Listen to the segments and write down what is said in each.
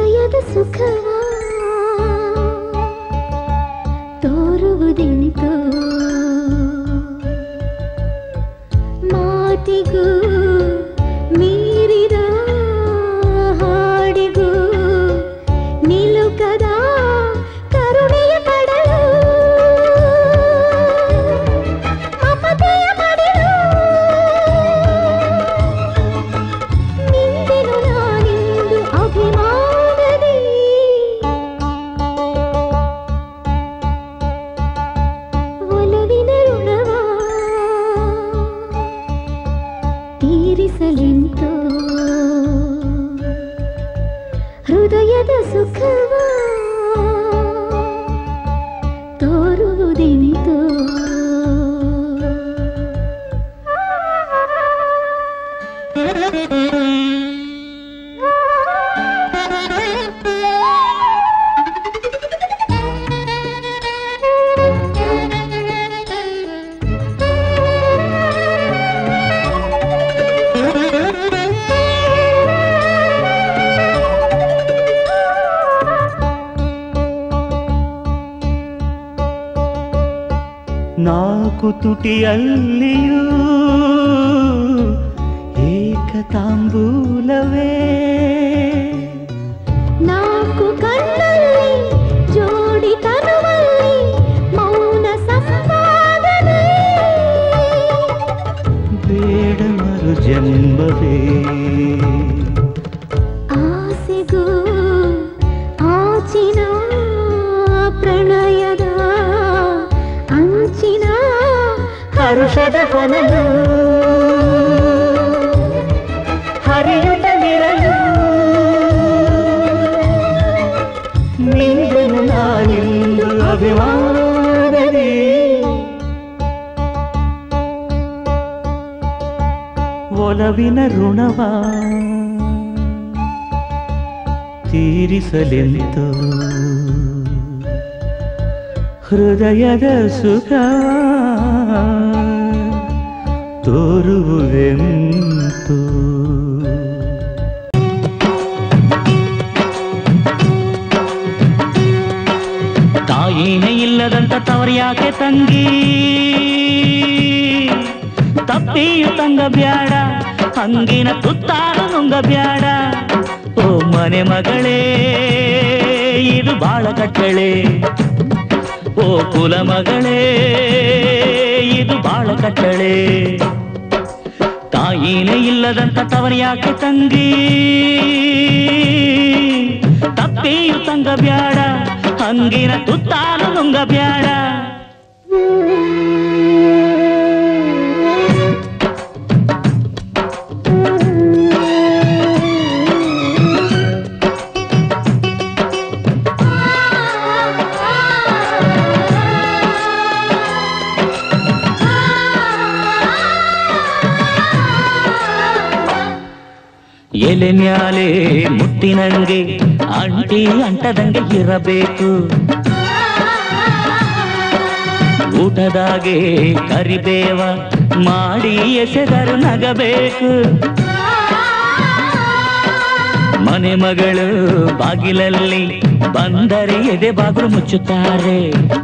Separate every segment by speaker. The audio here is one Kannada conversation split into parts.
Speaker 1: ಹೃದಯದ ಸುಖವ ತೋರುವುದೆಂತೋ ಮಾತಿಗೂ ಮೀರಿದ ಹಾಡಿಗೂ ನಿಲುಕದ ಕರುಣೆಯ ಕಡಲು ಮಮತೆಯ ಮಡಿಲು ನಿಂದೆನು ನಾನಿಂದು ಅಭಿಮಾನದಿ ಒಲವಿನ ಋಣವ ತೀರಿಸಲೆಂತೋ ಹೃದಯದ ಸುಖವ ತೋರುವುದೆಂತೋ
Speaker 2: ನಾಲ್ಕು ತುಟಿಯಲ್ಲಿಯೂ ಏಕತಾಂಬೂಲವೇ
Speaker 1: ನಾಲ್ಕು ಕಣ್ಣಲ್ಲಿ ಜೋಡಿ ತನುವಲ್ಲಿ ಮೌನ ಸಂಪಾದನೆ
Speaker 2: ಬೇಡ ಮರು ಜನ್ಮವೇ
Speaker 1: ಆಸೆಗೂ ಆಚಿನ ಪ್ರಣಯದ ಅಂಚಿನ
Speaker 2: ಹರುಷದ ಹೊನಲು ಹರಿಯುತ್ತಲಿರಲು ನಿಂದನು ನಾನಿಂದು ಅಭಿಮಾನದಿ ಒಲವಿನ ಋಣವ ತೀರಿಸಲೆಂದು ಹೃದಯದ ಸುಖ ತೋರುವುದೆಂತು ತಾಯಿನೇ ಇಲ್ಲದಂತ ತವರು ಯಾಕೆ ತಂಗಿ ತಪ್ಪಿಯು ತಂಗ ಬ್ಯಾಡ ಹಂಗಿನ ತುತ್ತಾರು ನುಂಗ ಬ್ಯಾಡ ಓ ಮನೆ ಮಗಳೇ ಇದು ಬಾಳ ಕಟ್ಟಳೆ ಓ ಕುಲ ಮಗಳೇ ಇದು ಬಾಳ ಕಟ್ಟಳೆ ತಾಯಿನೇ ಇಲ್ಲದಂತ ತವರು ಯಾಕೆ ತಂಗಿ ತಪ್ಪಿಯು ತಂಗ ಬ್ಯಾಡ ಹಂಗಿನ ತುತ್ತಾಲು ನುಂಗ ಬ್ಯಾಡ ಎಲೆ ಮ್ಯಾಲೆ ಮುಟ್ಟಿನಂಗೆ ಅಂಟಿ ಅಂಟದಂಗೆ ಇರಬೇಕು ಊಟದಾಗೆ ಕರಿಬೇವ ಮಾಡಿ ಎಸೆದರು ನಗಬೇಕು ಮನೆ ಮಗಳು ಬಾಗಿಲಲ್ಲಿ ಬಂದರೆ ಎದೆ ಬಾಗಿಲು ಮುಚ್ಚುತ್ತಾರೆ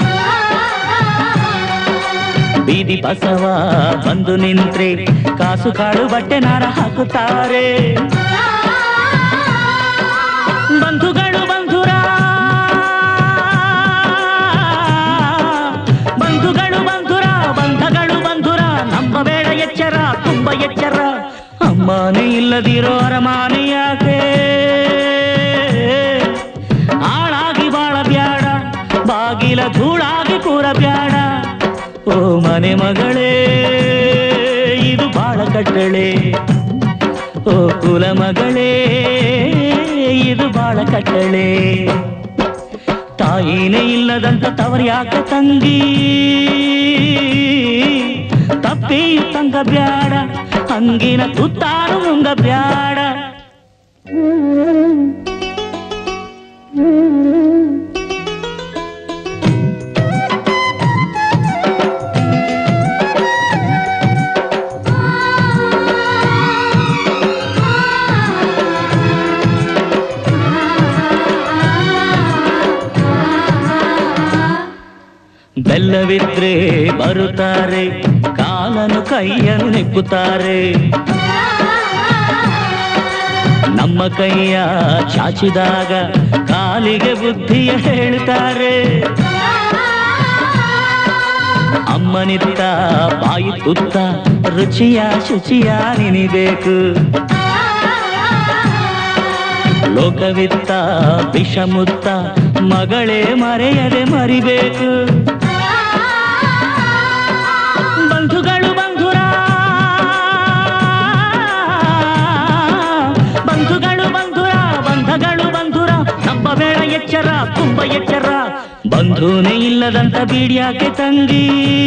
Speaker 2: ಬೀದಿ ಬಸವ ಬಂದು ನಿಂತ್ರೆ ಕಾಸು ಕಾಳು ಬಟ್ಟೆ ನಾರ ಹಾಕುತ್ತಾರೆ ಬಂಧುಗಳು ಬಂಧುರ ಬಂಧುಗಳು ಬಂಧುರ ಬಂಧಗಳು ಬಂಧುರ ನಂಬಬೇಡ ಎಚ್ಚರ ತುಂಬ ಎಚ್ಚರ ಅಮ್ಮನೇ ಇಲ್ಲದಿರೋ ಅರಮಾನೆ ಯಾಕೆ ಆಳಾಗಿ ಬಾಳ ಬ್ಯಾಡ ಬಾಗಿಲ ಧೂಳಾಗಿ ಕೂರ ಬ್ಯಾಡ ಓ ಮನೆ ಮಗಳೇ ಇದು ಬಾಳ ಕಟ್ಟಳೆ ಓ ಕುಲ ಮಗಳೇ ಇದು ಬಾಳ ಕಟ್ಟಳೆ ತಾಯಿನೇ ಇಲ್ಲದಂತ ತವರು ಯಾಕ ತಂಗಿ ತಪ್ಪಿ ತಂಗ ಬ್ಯಾಡ ಹಂಗಿನ ತುತ್ತಾರು ನುಂಗ ಬ್ಯಾಡ
Speaker 1: ಆ
Speaker 2: ಬೆಲ್ಲವಿದ್ರೆ ಬರುತ್ತಾರೆ ಕಾಲನು ಕೈಯನ್ನು ನೆಕ್ಕುತ್ತಾರೆ ನಮ್ಮ ಕೈಯ ಚಾಚಿದಾಗ ಕಾಲಿಗೆ ಬುದ್ಧಿಯ ಹೇಳ್ತಾರೆ ಅಮ್ಮನಿತ್ತ ಬಾಯಿ ತುತ್ತ ರುಚಿಯ ಶುಚಿಯ ನೆನಿಬೇಕು ಲೋಕವಿತ್ತ ವಿಷಮುತ್ತ ಮಗಳೇ ಮರೆಯದೆ ಮರಿಬೇಕು ಬಂಧುಗಳು ಬಂಧುರ ಬಂಧುಗಳು ಬಂಧುರ ಬಂಧಗಳು ಬಂಧುರ ನಮ್ಮ ಬೇಡ ಎಚ್ಚರ ತುಂಬ ಎಚ್ಚರ ಬಂಧುನೇ ಇಲ್ಲದಂತ ಬೀಡ್ಯಾಕೆ ತಂಗಿ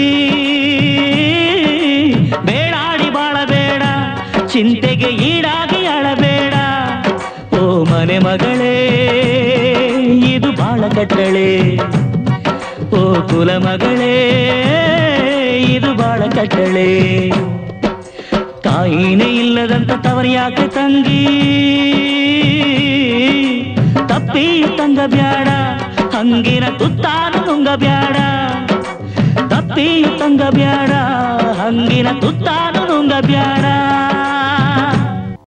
Speaker 2: ಬೇಡಾಡಿ ಬಾಳಬೇಡ ಚಿಂತೆಗೆ ಈಡಾಗಿ ಅಳಬೇಡ ಓ ಮನೆ ಮಗಳೇ ಇದು ಬಾಳ ಕಟ್ಟಳೆ ಓ ಕುಲ ಮಗಳೇ ಇದು ಬಾಳ ಕಟ್ಟಳೆ ತಾಯಿನೇ ಇಲ್ಲದಂತ ತವರ್ಯಾಕೆ ತಂಗಿ ತಪ್ಪಿ ತಂಗ ಬ್ಯಾಡ ಹಂಗಿನ ತುತ್ತಾನು ನುಂಗ ಬ್ಯಾಡ ತಪ್ಪಿ ತಂಗ ಬ್ಯಾಡ ಹಂಗಿನ ತುತ್ತಾನು ನುಂಗ ಬ್ಯಾಡ